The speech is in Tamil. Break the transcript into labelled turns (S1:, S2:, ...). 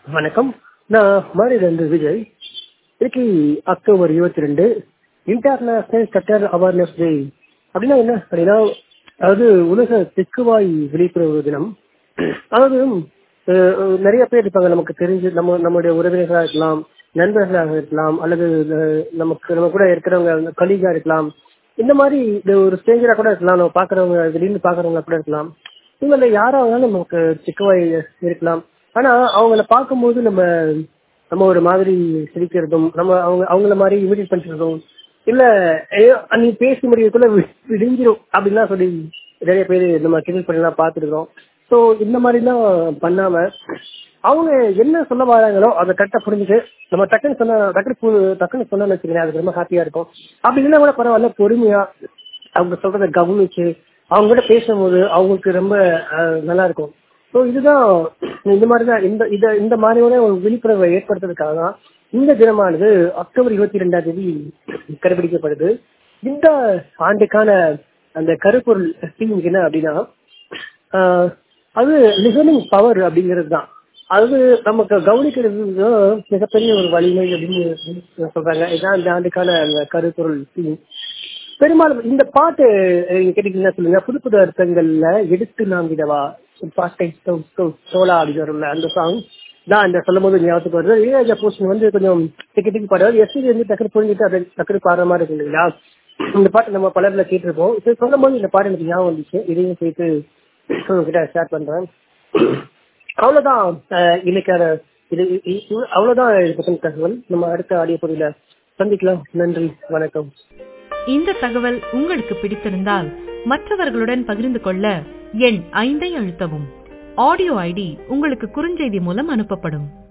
S1: வணக்கம் நான் மாநில விஜய் இன்னைக்கு அக்டோபர் இருபத்தி ரெண்டு இன்டர்நேஷனல் கட்டர் அவேர்னஸ் டே அப்படின்னா என்ன அப்படின்னா அதாவது உலக தெக்குவாய் விழிப்புணர்வு தினம் அதாவது அஹ், அஹ், நிறைய பேர் இருப்பாங்க நமக்கு தெரிஞ்சு நம்ம நம்மளுடைய உறவினர்களாக இருக்கலாம் நண்பர்களாக இருக்கலாம் அல்லது அஹ், நமக்கு நம்ம கூட இருக்கிறவங்க கலீகா இருக்கலாம் இந்த மாதிரி இந்த ஒரு ஸ்டேஞ்சரா கூட இருக்கலாம் நம்ம பாக்குறவங்க திடீர்னு பாக்குறவங்க கூட இருக்கலாம் இவங்கள யாராவது நமக்கு சிக்கவாய் இருக்கலாம் ஆனா அவங்கள பார்க்கும்போது நம்ம நம்ம ஒரு மாதிரி சிரிக்கிறதும் நம்ம அவங்க அவங்கள மாதிரி இமிடியேட் பண்ணிக்கிறதும் இல்ல ஐயோ நீ பேசி முடியக்குள்ள வி- விடிஞ்சிரும் அப்படின்லாம் சொல்லி நிறைய பேர் நம்ம கிண்டல் பண்ணலாம் பார்த்துருக்கோம் ஸோ இந்த மாதிரிலாம் பண்ணாம அவங்க என்ன சொல்ல வராங்களோ அதை கரெக்டாக புரிஞ்சுட்டு நம்ம டக்குன்னு சொன்ன டக்குனு பு- டக்குன்னு சொன்னோம்னு வச்சுக்கோங்க அதுக்கு ரொம்ப ஹாப்பியா இருக்கும் அப்படி இல்லைன்னா கூட பரவாயில்ல பொறுமையா அவங்க சொல்றத கவனிச்சு அவங்க கூட பேசும்போது அவங்களுக்கு ரொம்ப அஹ், நல்லா இருக்கும் ஸோ இதுதான் இந்த மாதிரி தான் இந்த இத இந்த மாதிரியான ஒரு விழிப்புணர்வை ஏற்படுத்துறதுக்காக தான் இந்த தினமானது அக்டோபர் இருபத்தி ரெண்டாம் தேதி கடைபிடிக்கப்படுது இந்த ஆண்டுக்கான அந்த கருப்பொருள் theme என்ன அப்படின்னா ஆஹ், அது லிசனிங் பவர் அப்படிங்கிறது தான் அது நமக்கு கவனிக்கிறது தான் மிகப்பெரிய ஒரு வலிமை அப்படின்னு சொல்றாங்க இதான் இந்த ஆண்டுக்கான அந்த கருப்பொருள் theme. பெரும்பாலும் இந்த பாட்டு அஹ், நீங்க கேட்டீங்கன்னா சொல்லுங்க புது புது அர்த்தங்கள்ல எடுத்து நாம் விடவா பாட்டை சோலா அப்படின்னு வரும்ல அந்த சாங் தான் அந்த சொல்லும் போது ஞாபகத்துக்கு வருது இளையராஜா போர்ஷன் வந்து கொஞ்சம் டிக்கி டிக்கி பாடுவார் எஸ்சி வந்து டக்குனு புரிஞ்சுட்டு அதை டக்குனு பாடுற மாதிரி இருக்கு இல்லைங்களா இந்த பாட்டு நம்ம பலர்ல கேட்டிருப்போம் இது சொல்லும் போது இந்த பாட்டு எனக்கு ஞாபகம் வந்துச்சு இதையும் சேர்த்து உங்ககிட்ட ஷேர் பண்றேன் அவ்வளவுதான் அஹ், இன்னைக்கான இது இ- இ- அவ்வளவுதான் இது பற்றின தகவல் நம்ம அடுத்த ஆடியோ பொருளை சந்திக்கலாம் நன்றி வணக்கம்
S2: இந்த தகவல் உங்களுக்கு பிடித்திருந்தால் மற்றவர்களுடன் பகிர்ந்து கொள்ள எண் ஐந்தை அழுத்தவும் ஆடியோ ஐடி உங்களுக்கு குறுஞ்செய்தி மூலம் அனுப்பப்படும்